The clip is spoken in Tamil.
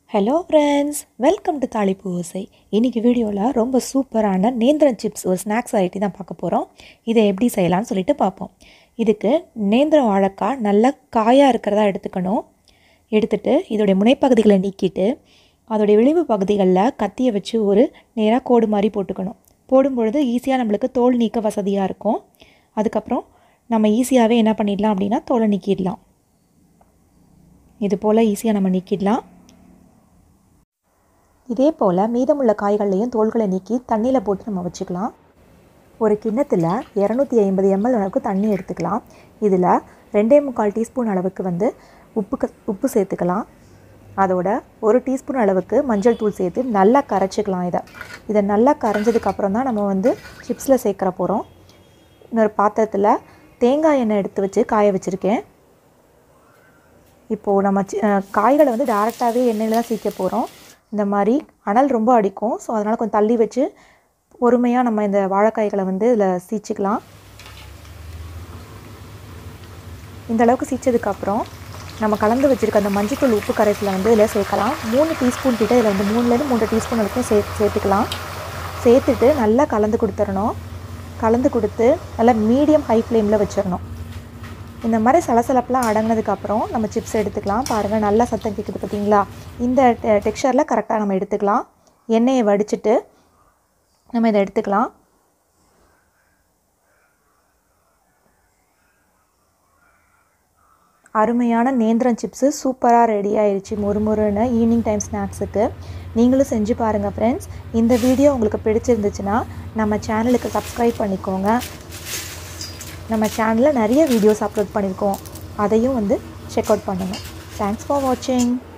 ஹலோ ஃப்ரெண்ட்ஸ் வெல்கம் டு தாளிப்பு ஓசை இன்றைக்கி வீடியோவில் ரொம்ப சூப்பரான நேந்திரம் சிப்ஸ் ஒரு ஸ்நாக்ஸ் வெரைட்டி தான் பார்க்க போகிறோம் இதை எப்படி செய்யலாம்னு சொல்லிட்டு பார்ப்போம் இதுக்கு நேந்திரம் வாழைக்காய் நல்லா காயாக இருக்கிறதா எடுத்துக்கணும் எடுத்துட்டு இதோடைய முனைப்பகுதிகளை நீக்கிட்டு அதோடைய விளிம்பு பகுதிகளில் கத்தியை வச்சு ஒரு நேராக கோடு மாதிரி போட்டுக்கணும் போடும்பொழுது ஈஸியாக நம்மளுக்கு தோல் நீக்க வசதியாக இருக்கும் அதுக்கப்புறம் நம்ம ஈஸியாகவே என்ன பண்ணிடலாம் அப்படின்னா தோலை நீக்கிடலாம் இது போல் ஈஸியாக நம்ம நீக்கிடலாம் இதே போல் மீதமுள்ள காய்கள்லையும் தோள்களை நீக்கி தண்ணியில் போட்டு நம்ம வச்சுக்கலாம் ஒரு கிண்ணத்தில் இரநூத்தி ஐம்பது எம்எல் அளவுக்கு தண்ணி எடுத்துக்கலாம் இதில் ரெண்டே முக்கால் டீஸ்பூன் அளவுக்கு வந்து உப்பு க உப்பு சேர்த்துக்கலாம் அதோட ஒரு டீஸ்பூன் அளவுக்கு மஞ்சள் தூள் சேர்த்து நல்லா கரைச்சிக்கலாம் இதை இதை நல்லா கரைஞ்சதுக்கப்புறம் தான் நம்ம வந்து சிப்ஸில் சேர்க்குற போகிறோம் இன்னொரு பாத்திரத்தில் தேங்காய் எண்ணெய் எடுத்து வச்சு காய வச்சுருக்கேன் இப்போது நம்ம சி- அஹ் காய்களை வந்து டேரெக்டாகவே எண்ணெயில் தான் சீக்க போகிறோம் இந்த மாதிரி அனல் ரொம்ப அடிக்கும் ஸோ அதனால் கொஞ்சம் தள்ளி வச்சு பொறுமையாக நம்ம இந்த வாழைக்காய்களை வந்து இதில் சீச்சிக்கலாம் இந்த அளவுக்கு சீச்சதுக்கப்புறம் நம்ம கலந்து வச்சுருக்க அந்த மஞ்சத்தூள் உப்பு கரைசலை வந்து இதில் சேர்க்கலாம் மூணு டீஸ்பூன் கிட்ட இதில் வந்து மூணுலேருந்து மூன்று டீஸ்பூன் வரைக்கும் சே சேர்த்துக்கலாம் சேர்த்துட்டு நல்லா கலந்து கொடுத்துடணும் கலந்து கொடுத்து நல்லா மீடியம் ஹை ஃப்ளேமில் வச்சிடணும் இந்த மாதிரி சலசலப்பெலாம் அடங்கினதுக்கப்புறம் நம்ம சிப்ஸ் எடுத்துக்கலாம் பாருங்கள் நல்லா சத்தம் கேட்குது பார்த்தீங்களா இந்த டெக்ஸ்சரில் கரெக்டாக நம்ம எடுத்துக்கலாம் எண்ணெயை வடிச்சிட்டு நம்ம இதை எடுத்துக்கலாம் அருமையான நேந்திரம் சிப்ஸு சூப்பராக ரெடி ஆயிடுச்சு முறுமுறுன்னு ஈவினிங் டைம் ஸ்நாக்ஸுக்கு நீங்களும் செஞ்சு பாருங்கள் ஃப்ரெண்ட்ஸ் இந்த வீடியோ உங்களுக்கு பிடிச்சிருந்துச்சுன்னா நம்ம சேனலுக்கு சப்ஸ்கிரைப் பண்ணிக்கோங்க நம்ம சேனலில் நிறைய வீடியோஸ் அப்லோட் பண்ணியிருக்கோம் அதையும் வந்து செக் அவுட் பண்ணுங்கள் தேங்க்ஸ் ஃபார் வாட்சிங்